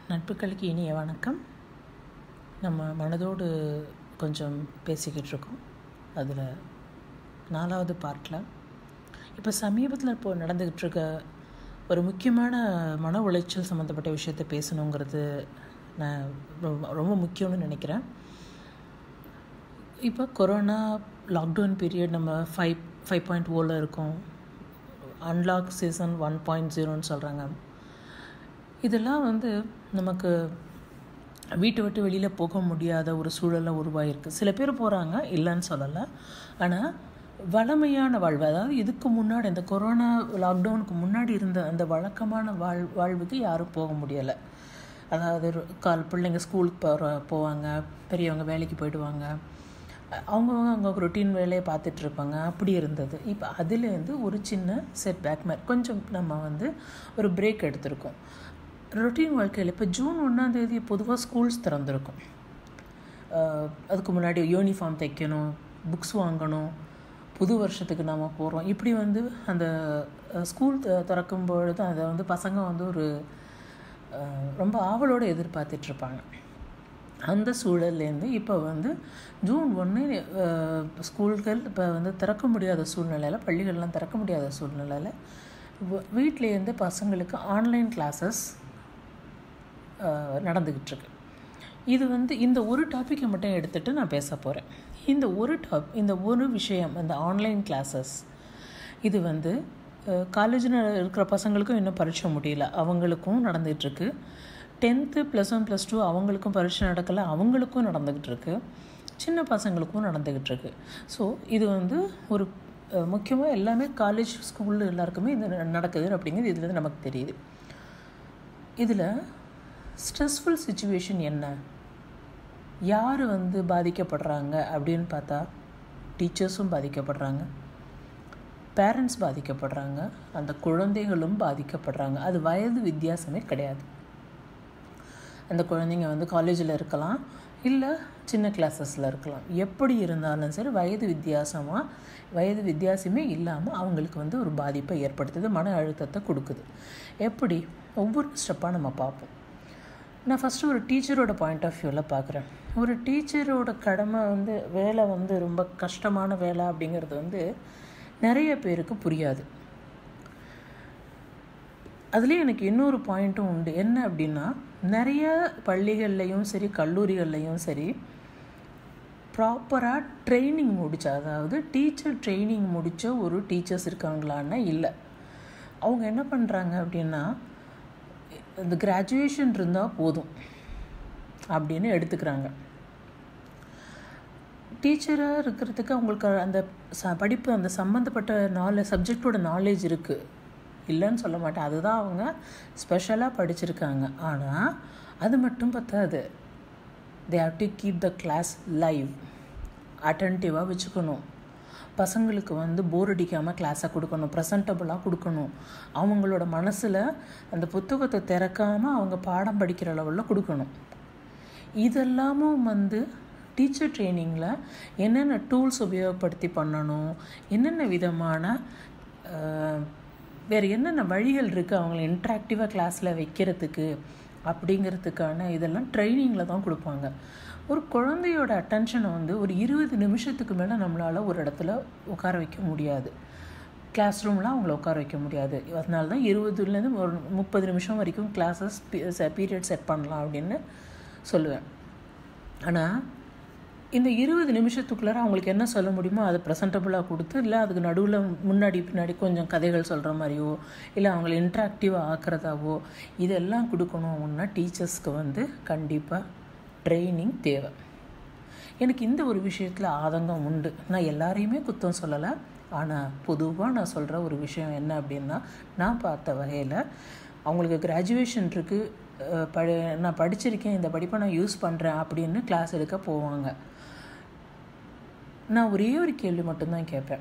நட்புகளுக்கு இனிய வணக்கம் நம்ம மனதோடு கொஞ்சம் பேசிக்கிட்டு இருக்கோம் அதில் நாலாவது பார்ட்டில் இப்போ சமீபத்தில் இப்போ நடந்துக்கிட்டு இருக்க ஒரு முக்கியமான மன உளைச்சல் சம்மந்தப்பட்ட விஷயத்த பேசணுங்கிறது நான் ரொம்ப ரொம்ப முக்கியம்னு நினைக்கிறேன் இப்போ கொரோனா லாக்டவுன் பீரியட் நம்ம ஃபைவ் ஃபைவ் பாயிண்ட் ஓவில் இருக்கோம் அன்லாக் சீசன் ஒன் பாயிண்ட் ஜீரோன்னு சொல்கிறாங்க இதெல்லாம் வந்து நமக்கு வீட்டை விட்டு வெளியில் போக முடியாத ஒரு சூழலில் உருவாகிருக்கு சில பேர் போகிறாங்க இல்லைன்னு சொல்லலை ஆனால் வளமையான வாழ்வு அதாவது இதுக்கு முன்னாடி இந்த கொரோனா லாக்டவுனுக்கு முன்னாடி இருந்த அந்த வழக்கமான வாழ் வாழ்வுக்கு யாரும் போக முடியலை அதாவது ஒரு கால் பிள்ளைங்க ஸ்கூலுக்கு போகிற போவாங்க பெரியவங்க வேலைக்கு போயிடுவாங்க அவங்கவுங்க அவங்க ரொட்டீன் வேலையை பார்த்துட்ருப்பாங்க அப்படி இருந்தது இப்போ அதுலேருந்து ஒரு சின்ன செட் பேக் மாதிரி கொஞ்சம் நம்ம வந்து ஒரு பிரேக் எடுத்திருக்கோம் ரொட்டீன் வாழ்க்கையில் இப்போ ஜூன் ஒன்றாந்தேதி பொதுவாக ஸ்கூல்ஸ் திறந்திருக்கும் அதுக்கு முன்னாடி யூனிஃபார்ம் தைக்கணும் புக்ஸ் வாங்கணும் புது வருஷத்துக்கு நாம் போகிறோம் இப்படி வந்து அந்த ஸ்கூல் திறக்கும் பொழுது அதை வந்து பசங்க வந்து ஒரு ரொம்ப ஆவலோடு எதிர்பார்த்துட்ருப்பாங்க அந்த சூழல்லேருந்து இப்போ வந்து ஜூன் ஒன்று ஸ்கூல்கள் இப்போ வந்து திறக்க முடியாத சூழ்நிலையில் பள்ளிகள்லாம் திறக்க முடியாத சூழ்நிலையில் வீட்டிலேருந்து பசங்களுக்கு ஆன்லைன் கிளாஸஸ் நடந்துக்கிட்டு இருக்கு இது வந்து இந்த ஒரு டாப்பிக்கை மட்டும் எடுத்துகிட்டு நான் பேச போகிறேன் இந்த ஒரு டாப் இந்த ஒரு விஷயம் இந்த ஆன்லைன் கிளாஸஸ் இது வந்து காலேஜில் இருக்கிற பசங்களுக்கும் இன்னும் பரீட்சை முடியல அவங்களுக்கும் நடந்துகிட்ருக்கு tenth plus one plus two அவங்களுக்கும் பரீட்சை நடக்கலை அவங்களுக்கும் நடந்துக்கிட்டு இருக்கு சின்ன பசங்களுக்கும் நடந்துக்கிட்டு இருக்கு ஸோ இது வந்து ஒரு முக்கியமாக எல்லாமே காலேஜ் ஸ்கூலில் எல்லாருக்குமே இது நடக்குது அப்படிங்கிறது இதுலேருந்து நமக்கு தெரியுது இதில் ஸ்ட்ரெஸ்ஃபுல் சுச்சுவேஷன் என்ன யார் வந்து பாதிக்கப்படுறாங்க அப்படின்னு பார்த்தா டீச்சர்ஸும் பாதிக்கப்படுறாங்க பேரண்ட்ஸ் பாதிக்கப்படுறாங்க அந்த குழந்தைகளும் பாதிக்கப்படுறாங்க அது வயது வித்தியாசமே கிடையாது அந்த குழந்தைங்க வந்து காலேஜில் இருக்கலாம் இல்லை சின்ன கிளாஸஸில் இருக்கலாம் எப்படி இருந்தாலும் சரி வயது வித்தியாசமாக வயது வித்தியாசமே இல்லாமல் அவங்களுக்கு வந்து ஒரு பாதிப்பை ஏற்படுத்துது மன அழுத்தத்தை கொடுக்குது எப்படி ஒவ்வொரு ஸ்டெப்பாக நம்ம பார்ப்போம் நான் ஃபஸ்ட்டு ஒரு டீச்சரோட பாயிண்ட் ஆஃப் வியூவில் பார்க்குறேன் ஒரு டீச்சரோட கடமை வந்து வேலை வந்து ரொம்ப கஷ்டமான வேலை அப்படிங்கிறது வந்து நிறைய பேருக்கு புரியாது அதுலேயே எனக்கு இன்னொரு பாயிண்ட்டும் உண்டு என்ன அப்படின்னா நிறைய பள்ளிகள்லையும் சரி கல்லூரிகள்லையும் சரி ப்ராப்பராக ட்ரைனிங் முடித்த அதாவது டீச்சர் ட்ரைனிங் முடித்த ஒரு டீச்சர்ஸ் இருக்காங்களான்னா இல்லை அவங்க என்ன பண்ணுறாங்க அப்படின்னா இந்த கிராஜுவேஷன் இருந்தால் போதும் அப்படின்னு எடுத்துக்கிறாங்க டீச்சராக இருக்கிறதுக்கு அவங்களுக்கு அந்த ச படிப்பு அந்த சம்மந்தப்பட்ட நாலேஜ் சப்ஜெக்டோட நாலேஜ் இருக்குது இல்லைன்னு சொல்ல மாட்டேன் அதுதான் அவங்க ஸ்பெஷலாக படிச்சிருக்காங்க ஆனால் அது மட்டும் பத்தாது they have to keep the class live அட்டன்டிவாக வச்சுக்கணும் பசங்களுக்கு வந்து போர் அடிக்காமல் கிளாஸை கொடுக்கணும் ப்ரெசன்டபுளாக கொடுக்கணும் அவங்களோட மனசில் அந்த புத்தகத்தை திறக்காமல் அவங்க பாடம் படிக்கிற லெவலில் கொடுக்கணும் இதெல்லாமும் வந்து டீச்சர் ட்ரைனிங்கில் என்னென்ன டூல்ஸ் உபயோகப்படுத்தி பண்ணணும் என்னென்ன விதமான வேறு என்னென்ன வழிகள் இருக்குது அவங்கள இன்ட்ராக்டிவாக கிளாஸில் வைக்கிறதுக்கு அப்படிங்கிறதுக்கான இதெல்லாம் ட்ரைனிங்கில் தான் கொடுப்பாங்க ஒரு குழந்தையோட அட்டென்ஷனை வந்து ஒரு இருபது நிமிஷத்துக்கு மேலே நம்மளால் ஒரு இடத்துல உட்கார வைக்க முடியாது கிளாஸ் ரூம்லாம் அவங்கள உட்கார வைக்க முடியாது அதனால தான் இருபதுலேருந்து ஒரு முப்பது நிமிஷம் வரைக்கும் கிளாஸஸ் பீரியட் செட் பண்ணலாம் அப்படின்னு சொல்லுவேன் ஆனால் இந்த இருபது நிமிஷத்துக்குள்ளார அவங்களுக்கு என்ன சொல்ல முடியுமோ அதை ப்ரெசன்டபுளாக கொடுத்து இல்லை அதுக்கு நடுவில் முன்னாடி பின்னாடி கொஞ்சம் கதைகள் சொல்கிற மாதிரியோ இல்லை அவங்கள இன்ட்ராக்டிவாக ஆக்கிறதாவோ இதெல்லாம் கொடுக்கணும் அப்படின்னா டீச்சர்ஸ்க்கு வந்து கண்டிப்பாக ட்ரைனிங் தேவை எனக்கு இந்த ஒரு விஷயத்தில் ஆதங்கம் உண்டு நான் எல்லாரையுமே குத்தம் சொல்லலை ஆனால் பொதுவாக நான் சொல்கிற ஒரு விஷயம் என்ன அப்படின்னா நான் பார்த்த வகையில் அவங்களுக்கு கிராஜுவேஷன் இருக்குது படி நான் படிச்சிருக்கேன் இந்த படிப்பை நான் யூஸ் பண்ணுறேன் அப்படின்னு கிளாஸ் எடுக்க போவாங்க நான் ஒரே ஒரு கேள்வி மட்டும்தான் கேட்பேன்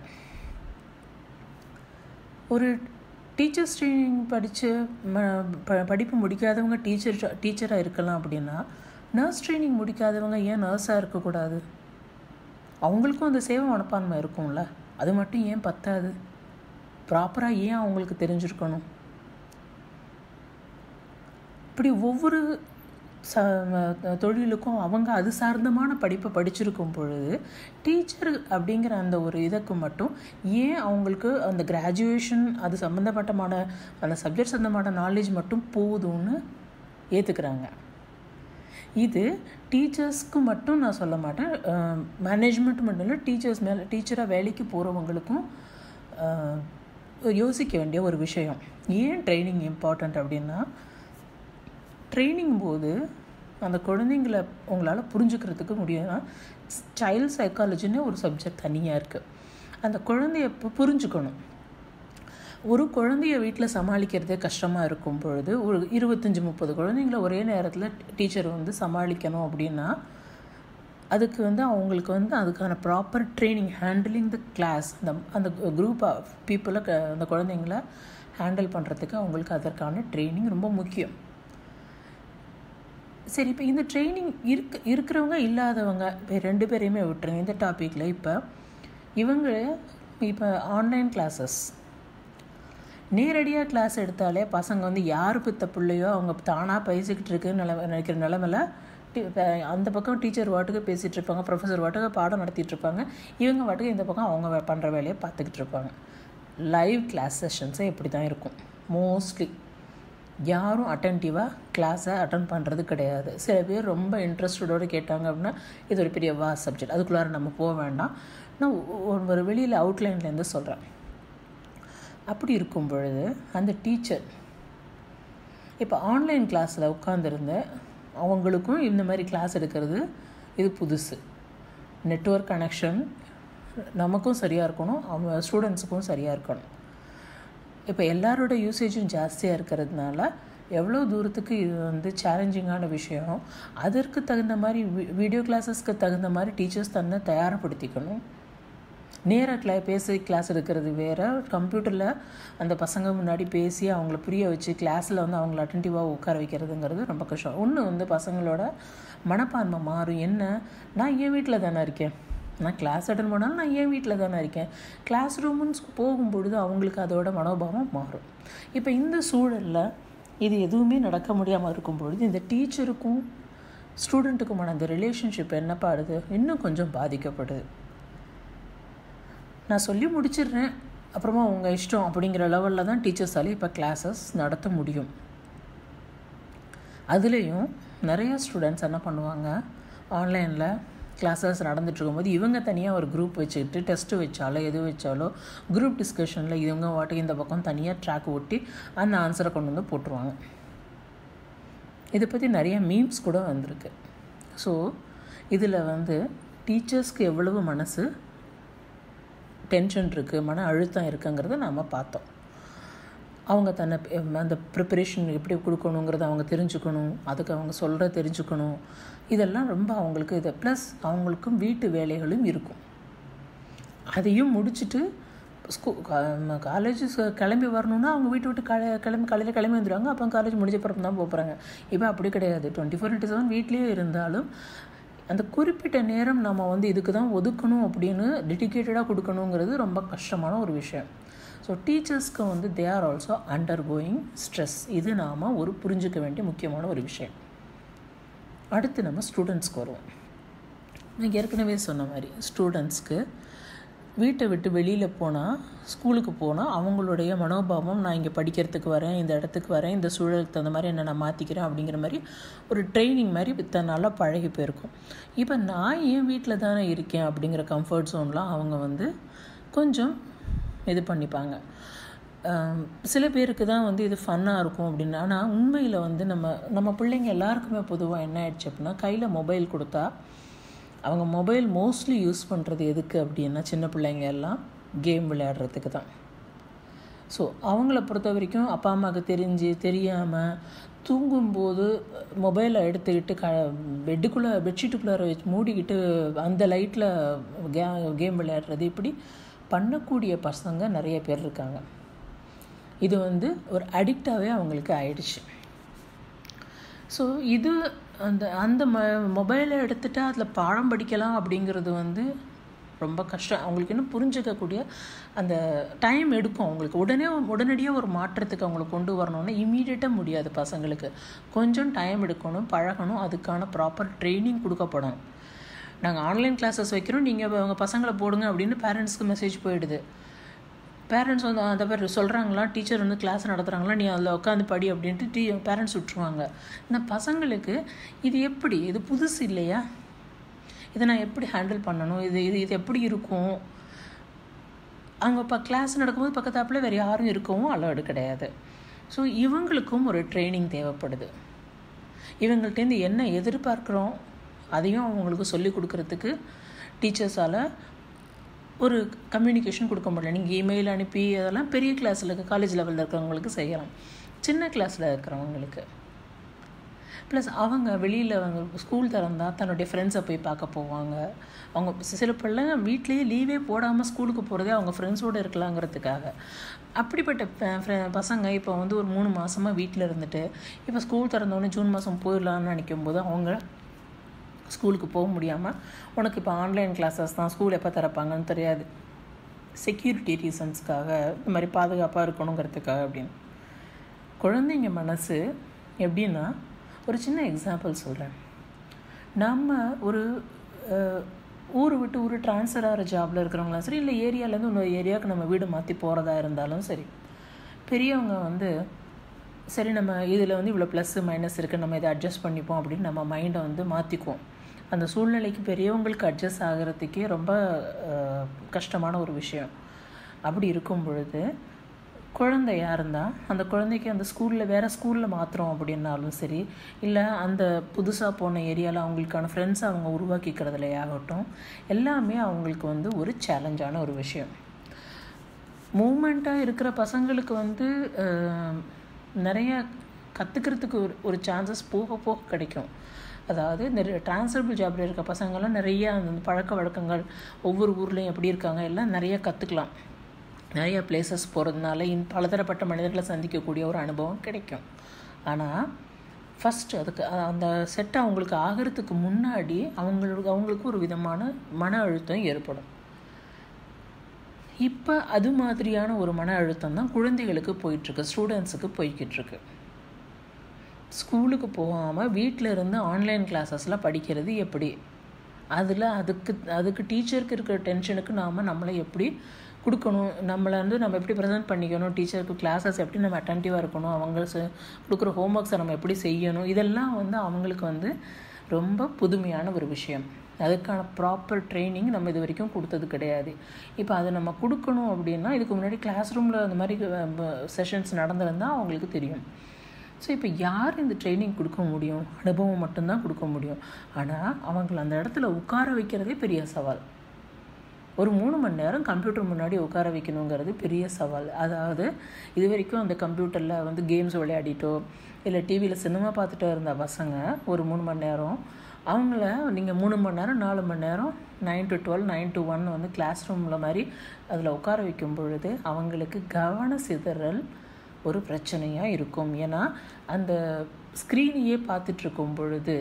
ஒரு டீச்சர்ஸ் ட்ரைனிங் படித்து படிப்பு முடிக்காதவங்க டீச்சர் டீச்சராக இருக்கலாம் அப்படின்னா நர்ஸ் ட்ரைனிங் முடிக்காதவங்க ஏன் நர்ஸாக இருக்கக்கூடாது அவங்களுக்கும் அந்த சேவை மனப்பான்மை இருக்கும்ல அது மட்டும் ஏன் பத்தாது ப்ராப்பராக ஏன் அவங்களுக்கு தெரிஞ்சிருக்கணும் இப்படி ஒவ்வொரு ச ம- தொழிலுக்கும் அவங்க அது சார்ந்தமான படிப்பை படிச்சிருக்கும் பொழுது டீச்சர் அப்படிங்கிற அந்த ஒரு இதுக்கு மட்டும் ஏன் அவங்களுக்கு அந்த கிராஜுவேஷன் அது சம்மந்தப்பட்டமான அந்த சப்ஜெக்ட் சம்மந்தமான நாலேஜ் மட்டும் போதும்னு ஏற்றுக்கிறாங்க இது டீச்சர்ஸ்க்கு மட்டும் நான் சொல்ல மாட்டேன் மேனேஜ்மெண்ட் மட்டும் இல்லை டீச்சர்ஸ் மேலே டீச்சராக வேலைக்கு போகிறவங்களுக்கும் யோசிக்க வேண்டிய ஒரு விஷயம் ஏன் ட்ரைனிங் இம்பார்ட்டண்ட் அப்படின்னா ட்ரைனிங் போது அந்த குழந்தைங்கள உங்களால் புரிஞ்சுக்கிறதுக்கு முடியும்னா சைல்ட் சைக்காலஜின்னு ஒரு சப்ஜெக்ட் தனியாக இருக்குது அந்த குழந்தைய பு- புரிஞ்சுக்கணும் ஒரு குழந்தைய வீட்டில் சமாளிக்கிறதே கஷ்டமாக இருக்கும் பொழுது ஒரு இருபத்தஞ்சி முப்பது குழந்தைங்கள ஒரே நேரத்தில் டீச்சர் வந்து சமாளிக்கணும் அப்படின்னா அதுக்கு வந்து அவங்களுக்கு வந்து அதுக்கான proper training handling the class அந்த அந்த குரூப் ஆஃப் பீப்புளை அந்த குழந்தைங்கள ஹேண்டில் பண்ணுறதுக்கு அவங்களுக்கு அதற்கான ட்ரைனிங் ரொம்ப முக்கியம் சரி இப்போ இந்த ட்ரைனிங் இருக்க இருக்கிறவங்க இல்லாதவங்க இப்போ ரெண்டு பேரையுமே விட்டுருங்க இந்த டாப்பிக்கில் இப்போ இவங்க இப்போ ஆன்லைன் கிளாஸஸ் நேரடியாக கிளாஸ் எடுத்தாலே பசங்க வந்து யார் பித்த பிள்ளையோ அவங்க தானாக பேசிக்கிட்டு இருக்குன்னு நில நினைக்கிற நிலமைல டி- இப்ப அந்த பக்கம் டீச்சர் வாட்டுக்கு பேசிகிட்டு இருப்பாங்க ப்ரொஃபஸர் வாட்டுக்கு பாடம் நடத்திட்டு இருப்பாங்க இவங்க வாட்டுக்கு இந்த பக்கம் அவங்க வே- பண்ணுற வேலையை பார்த்துக்கிட்டு இருப்பாங்க லைவ் கிளாஸ் செஷன்ஸே இப்படி தான் இருக்கும் மோஸ்ட்லி யாரும் அட்டன்டிவாக கிளாஸை அட்டன் பண்ணுறது கிடையாது சில பேர் ரொம்ப இன்ட்ரெஸ்டடோடு கேட்டாங்க அப்படின்னா இது ஒரு பெரிய வா சப்ஜெக்ட் அதுக்குள்ளார நம்ம போக வேண்டாம் நான் ஒ- ஒரு வெளியில் அவுட்லைன்லேருந்து சொல்கிறேன் அப்படி இருக்கும் பொழுது அந்த டீச்சர் இப்போ ஆன்லைன் கிளாஸில் உட்காந்துருந்து அவங்களுக்கும் இந்த மாதிரி கிளாஸ் எடுக்கிறது இது புதுசு நெட்வொர்க் கனெக்ஷன் நமக்கும் சரியாக இருக்கணும் அவங்க ஸ்டூடெண்ட்ஸுக்கும் சரியாக இருக்கணும் இப்போ எல்லாரோட யூசேஜும் ஜாஸ்தியாக இருக்கிறதுனால எவ்வளோ தூரத்துக்கு இது வந்து சேலஞ்சிங்கான விஷயம் அதற்கு தகுந்த மாதிரி வீடியோ கிளாஸஸ்க்கு தகுந்த மாதிரி டீச்சர்ஸ் தன்னை தயார்படுத்திக்கணும் நேராக கிளா பேசி கிளாஸ் எடுக்கிறது வேறு கம்ப்யூட்டரில் அந்த பசங்க முன்னாடி பேசி அவங்கள புரிய வச்சு கிளாஸில் வந்து அவங்கள அட்டன்டிவாக உட்கார வைக்கிறதுங்கிறது ரொம்ப கஷ்டம் ஒன்று வந்து பசங்களோட மனப்பான்மை மாறும் என்ன நான் என் வீட்டில் தானே இருக்கேன் நான் கிளாஸ் அட்டன் பண்ணாலும் நான் என் வீட்டில் தானே இருக்கேன் கிளாஸ் ரூமுன்னு போகும்பொழுது அவங்களுக்கு அதோட மனோபாவம் மாறும் இப்போ இந்த சூழலில் இது எதுவுமே நடக்க முடியாமல் இருக்கும் பொழுது இந்த டீச்சருக்கும் ஸ்டூடெண்ட்டுக்குமான அந்த ரிலேஷன்ஷிப் என்ன பாடுது இன்னும் கொஞ்சம் பாதிக்கப்படுது நான் சொல்லி முடிச்சிடுறேன் அப்புறமா உங்கள் இஷ்டம் அப்படிங்கிற லெவலில் தான் டீச்சர்ஸாலே இப்போ கிளாஸஸ் நடத்த முடியும் அதுலேயும் நிறைய ஸ்டூடெண்ட்ஸ் என்ன பண்ணுவாங்க ஆன்லைனில் கிளாஸஸ் நடந்துட்டு இருக்கும்போது இவங்க தனியாக ஒரு குரூப் வச்சுக்கிட்டு டெஸ்ட்டு வச்சாலோ எது வச்சாலோ குரூப் டிஸ்கஷனில் இவங்க வாட்டுக்கு இந்த பக்கம் தனியாக ட்ராக் ஒட்டி அந்த ஆன்சரை கொண்டு வந்து போட்டுருவாங்க இதை பற்றி நிறைய மீம்ஸ் கூட வந்திருக்கு ஸோ இதில் வந்து டீச்சர்ஸ்க்கு எவ்வளவு மனசு டென்ஷன் இருக்குது மன அழுத்தம் இருக்குங்கிறத நாம் பார்த்தோம் அவங்க தன்னை பெ- அந்த ப்ரிப்பரேஷன் எப்படி கொடுக்கணுங்கிறத அவங்க தெரிஞ்சுக்கணும் அதுக்கு அவங்க சொல்கிற தெரிஞ்சுக்கணும் இதெல்லாம் ரொம்ப அவங்களுக்கு இது ப்ளஸ் அவங்களுக்கும் வீட்டு வேலைகளும் இருக்கும் அதையும் முடிச்சுட்டு ஸ்கூ காலேஜ் கிளம்பி வரணும்னா அவங்க வீட்டை விட்டு கல கிளம்பி காலையில் கிளம்பி வந்துடுவாங்க அப்போ காலேஜ் முடிஞ்ச பிறகு தான் போகிறாங்க இப்போ அப்படி கிடையாது டுவெண்ட்டி ஃபோர் இன்ட்டு செவன் வீட்லேயே இருந்தாலும் அந்த குறிப்பிட்ட நேரம் நம்ம வந்து இதுக்கு தான் ஒதுக்கணும் அப்படின்னு டெடிக்கேட்டடாக கொடுக்கணுங்கிறது ரொம்ப கஷ்டமான ஒரு விஷயம் ஸோ டீச்சர்ஸ்க்கு வந்து they are also undergoing stress இது நாம் ஒரு புரிஞ்சுக்க வேண்டிய முக்கியமான ஒரு விஷயம் அடுத்து நம்ம ஸ்டூடெண்ட்ஸ்க்கு வருவோம் நான் ஏற்கனவே சொன்ன மாதிரி ஸ்டூடெண்ட்ஸ்க்கு வீட்டை விட்டு வெளியில் போனால் ஸ்கூலுக்கு போனால் அவங்களுடைய மனோபாவம் நான் இங்கே படிக்கிறதுக்கு வரேன் இந்த இடத்துக்கு வரேன் இந்த சூழலுக்கு தகுந்த மாதிரி என்ன நான் மாற்றிக்கிறேன் அப்படிங்கிற மாதிரி ஒரு ட்ரைனிங் மாதிரி இத்தனை பழகி போயிருக்கும் இப்போ நான் என் வீட்டில் தானே இருக்கேன் அப்படிங்கிற கம்ஃபர்ட் ஜோன்லாம் அவங்க வந்து கொஞ்சம் இது பண்ணிப்பாங்க ஆம், சில பேருக்கு தான் வந்து இது ஃபன்னாக இருக்கும் அப்படின்னு ஆனால் உண்மையில் வந்து நம்ம நம்ம பிள்ளைங்க எல்லாருக்குமே பொதுவாக என்ன ஆயிடுச்சு அப்படின்னா கையில் மொபைல் கொடுத்தா அவங்க மொபைல் மோஸ்ட்லி யூஸ் பண்ணுறது எதுக்கு அப்படின்னா சின்ன பிள்ளைங்க எல்லாம் கேம் விளையாடுறதுக்கு தான் ஸோ அவங்கள பொறுத்த வரைக்கும் அப்பா அம்மாவுக்கு தெரிஞ்சு தெரியாமல் தூங்கும்போது மொபைலை எடுத்துக்கிட்டு க பெட்டுக்குள்ளே பெட்ஷீட்டுக்குள்ளே வச்சு மூடிக்கிட்டு அந்த லைட்டில் கே கேம் விளையாடுறது இப்படி பண்ணக்கூடிய பசங்க நிறைய பேர் இருக்காங்க இது வந்து ஒரு அடிக்டாகவே அவங்களுக்கு ஆயிடுச்சு ஸோ இது அந்த அந்த ம மொபைலை எடுத்துகிட்டு அதில் பாடம் படிக்கலாம் அப்படிங்கிறது வந்து ரொம்ப கஷ்டம் அவங்களுக்கு இன்னும் புரிஞ்சுக்கக்கூடிய அந்த டைம் எடுக்கும் அவங்களுக்கு உடனே உடனடியாக ஒரு மாற்றத்துக்கு அவங்களை கொண்டு வரணும்னா இமீடியட்டாக முடியாது பசங்களுக்கு கொஞ்சம் டைம் எடுக்கணும் பழகணும் அதுக்கான ப்ராப்பர் ட்ரைனிங் கொடுக்கப்படணும் நாங்கள் ஆன்லைன் கிளாஸஸ் வைக்கிறோம் நீங்கள் உங்கள் பசங்களை போடுங்க அப்படின்னு பேரண்ட்ஸ்க்கு மெசேஜ் போயிடுது பேரண்ட்ஸ் வந்து அந்த பேர் சொல்கிறாங்களா டீச்சர் வந்து கிளாஸ் நடத்துகிறாங்களா நீ அதில் உட்காந்து படி அப்படின்ட்டு டீ பேரண்ட்ஸ் விட்டுருவாங்க இந்த பசங்களுக்கு இது எப்படி இது புதுசு இல்லையா இதை நான் எப்படி ஹேண்டில் பண்ணணும் இது இது இது எப்படி இருக்கும் அங்கே இப்போ கிளாஸ் நடக்கும்போது பக்கத்தாப்பில் வேறு யாரும் இருக்கவும் அலோடு கிடையாது ஸோ இவங்களுக்கும் ஒரு ட்ரைனிங் தேவைப்படுது இவங்கள்ட்டேருந்து என்ன எதிர்பார்க்குறோம் அதையும் அவங்களுக்கு சொல்லிக் கொடுக்குறதுக்கு டீச்சர்ஸால் ஒரு கம்யூனிகேஷன் கொடுக்க முடியல நீங்கள் இமெயில் அனுப்பி அதெல்லாம் பெரிய கிளாஸில் இருக்க காலேஜ் லெவலில் இருக்கிறவங்களுக்கு செய்யலாம் சின்ன கிளாஸில் இருக்கிறவங்களுக்கு ப்ளஸ் அவங்க வெளியில் அவங்க ஸ்கூல் திறந்தால் தன்னுடைய ஃப்ரெண்ட்ஸை போய் பார்க்க போவாங்க அவங்க சில பிள்ளைங்க வீட்லேயே லீவே போடாமல் ஸ்கூலுக்கு போகிறதே அவங்க ஃப்ரெண்ட்ஸோடு இருக்கலாங்கிறதுக்காக அப்படிப்பட்ட பசங்க இப்போ வந்து ஒரு மூணு மாதமாக வீட்டில் இருந்துட்டு இப்போ ஸ்கூல் திறந்தோடனே ஜூன் மாதம் போயிடலான்னு நினைக்கும் போது அவங்க ஸ்கூலுக்கு போக முடியாமல் உனக்கு இப்போ ஆன்லைன் கிளாஸஸ் தான் ஸ்கூல் எப்போ திறப்பாங்கன்னு தெரியாது செக்யூரிட்டி ரீசன்ஸ்க்காக இந்த மாதிரி பாதுகாப்பாக இருக்கணுங்கிறதுக்காக அப்படின்னு குழந்தைங்க மனசு எப்படின்னா ஒரு சின்ன எக்ஸாம்பிள் சொல்கிறேன் நம்ம ஒரு ஊர் விட்டு ஊர் ட்ரான்ஸ்ஃபர் ஆகிற ஜாபில் இருக்கிறவங்களும் சரி இல்லை ஏரியாவிலேருந்து இன்னொரு ஏரியாவுக்கு நம்ம வீடு மாற்றி போகிறதா இருந்தாலும் சரி பெரியவங்க வந்து சரி நம்ம இதில் வந்து இவ்வளோ ப்ளஸ்ஸு மைனஸ் இருக்குது நம்ம இதை அட்ஜஸ்ட் பண்ணிப்போம் அப்படின்னு நம்ம மைண்டை வந்து மாற்றிக்குவோம் அந்த சூழ்நிலைக்கு பெரியவங்களுக்கு அட்ஜஸ்ட் ஆகிறதுக்கே ரொம்ப கஷ்டமான ஒரு விஷயம் அப்படி இருக்கும் பொழுது குழந்தையாக இருந்தால் அந்த குழந்தைக்கு அந்த ஸ்கூலில் வேறு ஸ்கூலில் மாற்றுறோம் அப்படின்னாலும் சரி இல்லை அந்த புதுசாக போன ஏரியாவில் அவங்களுக்கான ஃப்ரெண்ட்ஸ் அவங்க உருவாக்கிக்கிறதுல ஆகட்டும் எல்லாமே அவங்களுக்கு வந்து ஒரு சேலஞ்சான ஒரு விஷயம் மூமெண்ட்டாக இருக்கிற பசங்களுக்கு வந்து நிறைய கற்றுக்கிறதுக்கு ஒரு ஒரு சான்சஸ் போக போக கிடைக்கும் அதாவது நிறைய டிரான்ஸ்ஃபரபிள் ஜாபில் இருக்க பசங்கள்லாம் நிறைய அந்த பழக்க வழக்கங்கள் ஒவ்வொரு ஊர்லேயும் எப்படி இருக்காங்க எல்லாம் நிறைய கற்றுக்கலாம் நிறைய பிளேசஸ் போகிறதுனால இன் பலதரப்பட்ட மனிதர்களை சந்திக்கக்கூடிய ஒரு அனுபவம் கிடைக்கும் ஆனால் ஃபஸ்ட்டு அதுக்கு அந்த செட் அவங்களுக்கு ஆகிறதுக்கு முன்னாடி அவங்களுக்கு அவங்களுக்கு ஒரு விதமான மன அழுத்தம் ஏற்படும் இப்போ அது மாதிரியான ஒரு மன அழுத்தம் தான் குழந்தைகளுக்கு போயிட்டுருக்கு ஸ்டூடெண்ட்ஸுக்கு போய்கிட்டு இருக்கு ஸ்கூலுக்கு போகாமல் வீட்டில் இருந்து ஆன்லைன் கிளாஸஸில் படிக்கிறது எப்படி அதில் அதுக்கு அதுக்கு டீச்சருக்கு இருக்கிற டென்ஷனுக்கு நாம் நம்மளை எப்படி கொடுக்கணும் நம்மளை வந்து நம்ம எப்படி ப்ரெசென்ட் பண்ணிக்கணும் டீச்சருக்கு கிளாஸஸ் எப்படி நம்ம அட்டன்டிவாக இருக்கணும் அவங்க கொடுக்குற ஹோம் ஒர்க்ஸை நம்ம எப்படி செய்யணும் இதெல்லாம் வந்து அவங்களுக்கு வந்து ரொம்ப புதுமையான ஒரு விஷயம் அதுக்கான ப்ராப்பர் ட்ரைனிங் நம்ம இது வரைக்கும் கொடுத்தது கிடையாது இப்போ அதை நம்ம கொடுக்கணும் அப்படின்னா இதுக்கு முன்னாடி கிளாஸ் ரூமில் அந்த மாதிரி செஷன்ஸ் நடந்திருந்தால் அவங்களுக்கு தெரியும் ஸோ இப்போ யார் இந்த ட்ரைனிங் கொடுக்க முடியும் அனுபவம் மட்டும்தான் கொடுக்க முடியும் ஆனால் அவங்கள அந்த இடத்துல உட்கார வைக்கிறதே பெரிய சவால் ஒரு மூணு மணி நேரம் கம்ப்யூட்டர் முன்னாடி உட்கார வைக்கணுங்கிறது பெரிய சவால் அதாவது இது வரைக்கும் அந்த கம்ப்யூட்டரில் வந்து கேம்ஸ் விளையாடிட்டோ இல்லை டிவியில் சினிமா பார்த்துட்டோ இருந்த பசங்க ஒரு மூணு மணி நேரம் அவங்கள நீங்கள் மூணு மணி நேரம் நாலு மணி நேரம் nine to twelve nine to one வந்து கிளாஸ் ரூமில் மாதிரி அதில் உட்கார வைக்கும் பொழுது அவங்களுக்கு கவன சிதறல் ஒரு பிரச்சனையாக இருக்கும் ஏன்னா அந்த ஸ்க்ரீனையே பார்த்துட்ருக்கும் பொழுது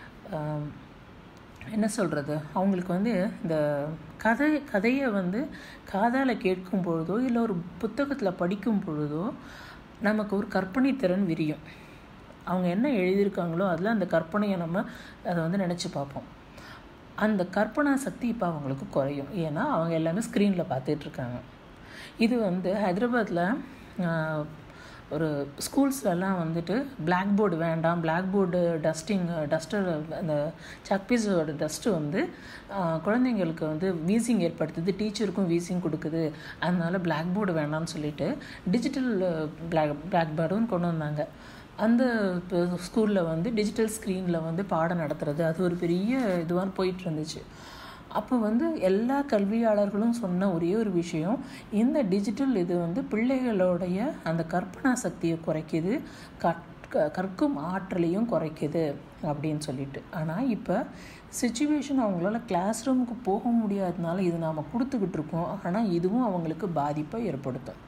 என்ன சொல்கிறது அவங்களுக்கு வந்து இந்த கதை கதையை வந்து காதால் கேட்கும் பொழுதோ இல்லை ஒரு புத்தகத்தில் படிக்கும் பொழுதோ நமக்கு ஒரு கற்பனை திறன் விரியும் அவங்க என்ன எழுதியிருக்காங்களோ அதில் அந்த கற்பனையை நம்ம அதை வந்து நினச்சி பார்ப்போம் அந்த கற்பனா சக்தி இப்போ அவங்களுக்கு குறையும் ஏன்னா அவங்க எல்லாமே ஸ்க்ரீனில் பார்த்துட்ருக்காங்க இது வந்து ஹைதராபாத்தில் ஒரு ஸ்கூல்ஸ்லலாம் வந்துட்டு பிளாக் போர்டு வேண்டாம் பிளாக் போர்டு டஸ்டிங் டஸ்டர் அந்த சக்பீஸோட டஸ்ட்டு வந்து குழந்தைங்களுக்கு வந்து வீசிங் ஏற்படுத்துது டீச்சருக்கும் வீசிங் கொடுக்குது அதனால பிளாக் போர்டு வேண்டாம்னு சொல்லிட்டு டிஜிட்டல் பிளாக் பிளாக் போர்டும் கொண்டு வந்தாங்க அந்த ஸ்கூலில் வந்து டிஜிட்டல் ஸ்க்ரீனில் வந்து பாடம் நடத்துறது அது ஒரு பெரிய இதுவாக போயிட்டு இருந்துச்சு அப்போ வந்து எல்லா கல்வியாளர்களும் சொன்ன ஒரே ஒரு விஷயம் இந்த டிஜிட்டல் இது வந்து பிள்ளைகளுடைய அந்த கற்பனா சக்தியை குறைக்குது கற்க கற்கும் ஆற்றலையும் குறைக்குது அப்படின்னு சொல்லிட்டு ஆனால் இப்போ சுச்சுவேஷன் அவங்களால கிளாஸ் ரூமுக்கு போக முடியாதனால இது நாம் கொடுத்துக்கிட்டு இருக்கோம் ஆனால் இதுவும் அவங்களுக்கு பாதிப்பை ஏற்படுத்தும்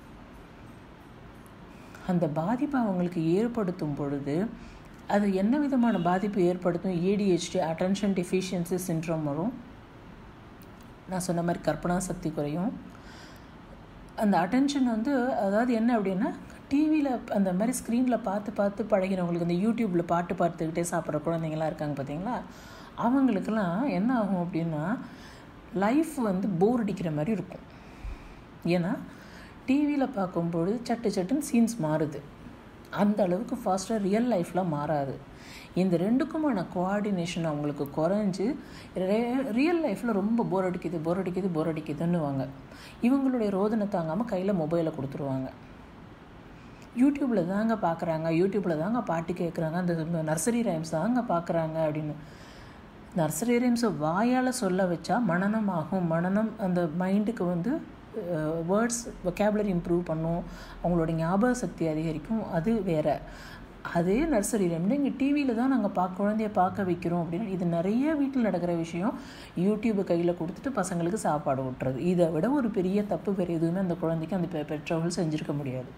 அந்த பாதிப்பை அவங்களுக்கு ஏற்படுத்தும் பொழுது அது என்ன விதமான பாதிப்பு ஏற்படுத்தும் ஏடிஹெச்டி அட்டென்ஷன் டெஃபிஷியன்சி சின்ட்ரோம் வரும் நான் சொன்ன மாதிரி கற்பனா சக்தி குறையும் அந்த அட்டென்ஷன் வந்து அதாவது என்ன அப்படின்னா டிவியில் அந்த மாதிரி ஸ்க்ரீனில் பார்த்து பார்த்து பழகினவங்களுக்கு இந்த யூடியூப்பில் பாட்டு பார்த்துக்கிட்டே சாப்பிட்ற குழந்தைங்களாம் இருக்காங்க பார்த்தீங்களா அவங்களுக்கெல்லாம் என்ன ஆகும் அப்படின்னா லைஃப் வந்து போர் அடிக்கிற மாதிரி இருக்கும் ஏன்னா டிவியில் பார்க்கும்பொழுது சட்டு சட்டுன்னு சீன்ஸ் மாறுது அந்த அளவுக்கு ஃபாஸ்ட்டாக ரியல் லைஃப்பில் மாறாது இந்த ரெண்டுக்குமான கோஆர்டினேஷன் அவங்களுக்கு குறைஞ்சி ரியல் லைஃப்பில் ரொம்ப போர் அடிக்குது போர் அடிக்குது போர் அடிக்குதுன்னுவாங்க இவங்களுடைய ரோதனை தாங்காமல் கையில் மொபைலை கொடுத்துருவாங்க யூடியூப்பில் தாங்க பார்க்குறாங்க யூடியூப்பில் தாங்க பாட்டு கேட்குறாங்க அந்த நர்சரி ரைம்ஸ் தாங்க பார்க்குறாங்க அப்படின்னு நர்சரி ரைம்ஸை வாயால் சொல்ல வச்சா மனநம் ஆகும் மனநம் அந்த மைண்டுக்கு வந்து வேர்ட்ஸ் வொக்காபுலரி இம்ப்ரூவ் பண்ணும் அவங்களோட ஞாபக சக்தி அதிகரிக்கும் அது வேறு அதே நர்சரி ரைம்னு இங்கே டிவியில் தான் நாங்கள் பார்க்க குழந்தைய பார்க்க வைக்கிறோம் அப்படின்னு இது நிறைய வீட்டில் நடக்கிற விஷயம் யூடியூபை கையில் கொடுத்துட்டு பசங்களுக்கு சாப்பாடு விட்டுறது இதை விட ஒரு பெரிய தப்பு வேறு எதுவுமே அந்த குழந்தைக்கு அந்த பெற்றோர்கள் செஞ்சுருக்க முடியாது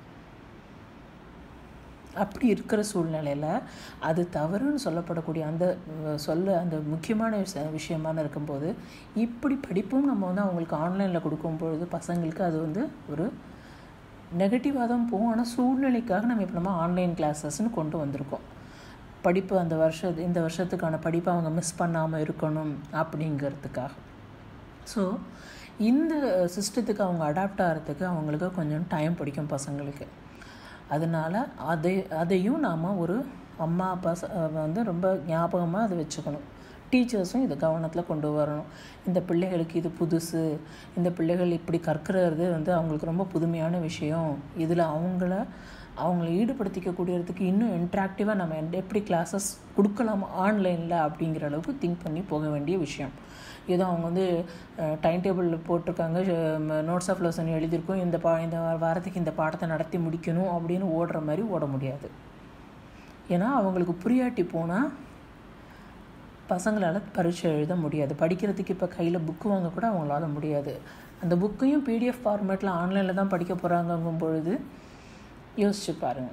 அப்படி இருக்கிற சூழ்நிலையில் அது தவறுன்னு சொல்லப்படக்கூடிய அந்த சொல்ல அந்த முக்கியமான விஷயமான இருக்கும்போது இப்படி படிப்பும் நம்ம வந்து அவங்களுக்கு ஆன்லைனில் கொடுக்கும்பொழுது பசங்களுக்கு அது வந்து ஒரு நெகட்டிவாக தான் போகும் ஆனால் சூழ்நிலைக்காக நம்ம இப்போ நம்ம ஆன்லைன் கிளாஸஸ்ன்னு கொண்டு வந்திருக்கோம் படிப்பு அந்த வருஷ இந்த வருஷத்துக்கான படிப்பை அவங்க மிஸ் பண்ணாமல் இருக்கணும் அப்படிங்கிறதுக்காக ஸோ இந்த சிஸ்டத்துக்கு அவங்க அடாப்ட் ஆகிறதுக்கு அவங்களுக்கு கொஞ்சம் டைம் பிடிக்கும் பசங்களுக்கு அதனால் அதை அதையும் நாம் ஒரு அம்மா அப்பா வந்து ரொம்ப ஞாபகமாக அதை வச்சுக்கணும் டீச்சர்ஸும் இதை கவனத்தில் கொண்டு வரணும் இந்த பிள்ளைகளுக்கு இது புதுசு இந்த பிள்ளைகள் இப்படி கற்கிறது வந்து அவங்களுக்கு ரொம்ப புதுமையான விஷயம் இதில் அவங்கள அவங்கள ஈடுபடுத்திக்கக்கூடியதுக்கு இன்னும் இன்ட்ராக்டிவாக நம்ம எப்படி கிளாஸஸ் கொடுக்கலாம் ஆன்லைனில் அப்படிங்கிற அளவுக்கு திங்க் பண்ணி போக வேண்டிய விஷயம் ஏதோ அவங்க வந்து டைம் டேபிள் போட்டிருக்காங்க நோட்ஸ் ஆஃப் லெசன் எழுதியிருக்கோம் இந்த பா இந்த வாரத்துக்கு இந்த பாடத்தை நடத்தி முடிக்கணும் அப்படின்னு ஓடுற மாதிரி ஓட முடியாது ஏன்னா அவங்களுக்கு புரியாட்டி போனால் பசங்களால் பரீட்சை எழுத முடியாது படிக்கிறதுக்கு இப்போ கையில் புக்கு வாங்க கூட அவங்களால முடியாது அந்த புக்கையும் பிடிஎஃப் ஃபார்மேட்டில் ஆன்லைனில் தான் படிக்க போகிறாங்கங்கும் பொழுது யோசிச்சு பாருங்கள்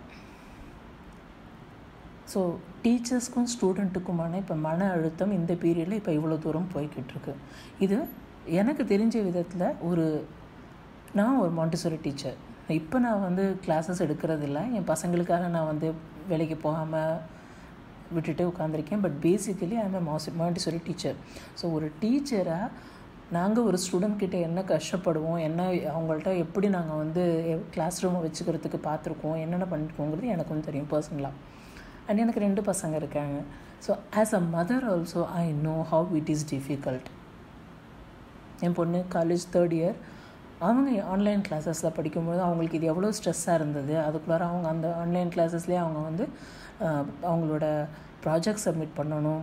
ஸோ டீச்சர்ஸ்க்கும் ஸ்டூடெண்ட்டுக்குமான இப்போ மன அழுத்தம் இந்த பீரியடில் இப்போ இவ்வளோ தூரம் போய்கிட்டு இருக்கு இது எனக்கு தெரிஞ்ச விதத்தில் ஒரு நான் ஒரு மாண்டிசரி டீச்சர் இப்போ நான் வந்து கிளாஸஸ் எடுக்கிறதில்ல என் பசங்களுக்காக நான் வந்து வேலைக்கு போகாமல் விட்டுட்டு உட்காந்துருக்கேன் பட் பேசிக்கலி ஐம் எ மாசி மாண்டிசரி டீச்சர் ஸோ ஒரு டீச்சராக நாங்கள் ஒரு ஸ்டூடெண்ட் கிட்ட என்ன கஷ்டப்படுவோம் என்ன அவங்கள்ட்ட எப்படி நாங்கள் வந்து கிளாஸ் ரூமை வச்சுக்கிறதுக்கு பார்த்துருக்கோம் என்னென்ன பண்ணிருக்கோங்கிறது எனக்கு வந்து தெரியும் பர்சனலாக அண்ட் எனக்கு ரெண்டு பசங்க இருக்காங்க so as a mother also I know how it is difficult என் பொண்ணு காலேஜ் தேர்ட் இயர் அவங்க ஆன்லைன் கிளாஸஸில் படிக்கும்போது அவங்களுக்கு இது எவ்வளோ ஸ்ட்ரெஸ்ஸாக இருந்தது அதுக்குள்ளார அவங்க அந்த ஆன்லைன் கிளாஸஸ்லேயே அவங்க வந்து அவங்களோட ப்ராஜெக்ட் சப்மிட் பண்ணணும்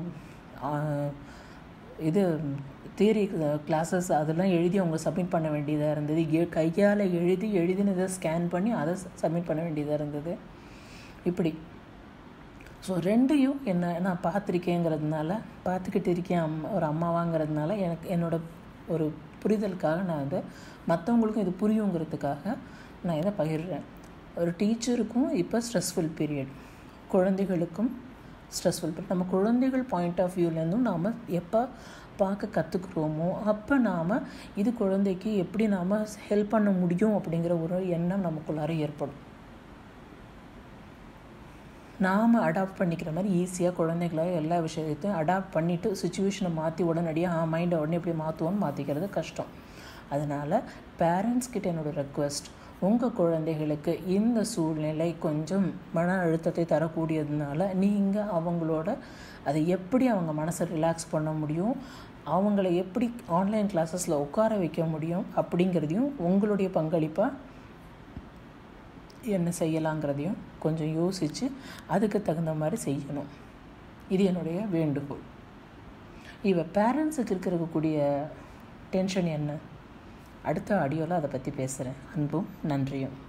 இது தியரி கிளாஸஸ் அதெல்லாம் எழுதி அவங்க சப்மிட் பண்ண வேண்டியதாக இருந்தது எ கையால் எழுதி எழுதினதை ஸ்கேன் பண்ணி அதை சப்மிட் பண்ண வேண்டியதாக இருந்தது இப்படி ஸோ ரெண்டையும் என்ன நான் பார்த்துருக்கேங்கிறதுனால பார்த்துக்கிட்டு இருக்கேன் அம் ஒரு அம்மாவாங்கிறதுனால எனக்கு என்னோட ஒரு புரிதலுக்காக நான் இதை மற்றவங்களுக்கும் இது புரியுங்கிறதுக்காக நான் இதை பகிர்றேன் ஒரு டீச்சருக்கும் இப்போ ஸ்ட்ரெஸ்ஃபுல் பீரியட் குழந்தைகளுக்கும் ஸ்ட்ரெஸ்ஃபுல் பீரியட் நம்ம குழந்தைகள் பாயிண்ட் ஆஃப் வியூலேருந்தும் நாம் எப்போ பார்க்க கற்றுக்குறோமோ அப்போ நாம் இது குழந்தைக்கு எப்படி நாம் ஹெல்ப் பண்ண முடியும் அப்படிங்கிற ஒரு எண்ணம் நமக்குள்ளார ஏற்படும் நாம் அடாப்ட் பண்ணிக்கிற மாதிரி ஈஸியாக குழந்தைகளை எல்லா விஷயத்தையும் அடாப்ட் பண்ணிவிட்டு சுச்சுவேஷனை மாற்றி உடனடியாக ஆ மைண்டை உடனே எப்படி மாற்றுவோன்னு மாற்றிக்கிறது கஷ்டம் அதனால் பேரண்ட்ஸ் கிட்ட என்னோடய ரெக்வெஸ்ட் உங்கள் குழந்தைகளுக்கு இந்த சூழ்நிலை கொஞ்சம் மன அழுத்தத்தை தரக்கூடியதுனால நீங்கள் அவங்களோட அதை எப்படி அவங்க மனசை ரிலாக்ஸ் பண்ண முடியும் அவங்கள எப்படி ஆன்லைன் கிளாஸஸில் உட்கார வைக்க முடியும் அப்படிங்கிறதையும் உங்களுடைய பங்களிப்பாக என்ன செய்யலாங்கிறதையும் கொஞ்சம் யோசித்து அதுக்கு தகுந்த மாதிரி செய்யணும் இது என்னுடைய வேண்டுகோள் இவ பேரண்ட்ஸுக்கு இருக்கக்கூடிய டென்ஷன் என்ன அடுத்த ஆடியோவில் அதை பற்றி பேசுகிறேன் அன்பும் நன்றியும்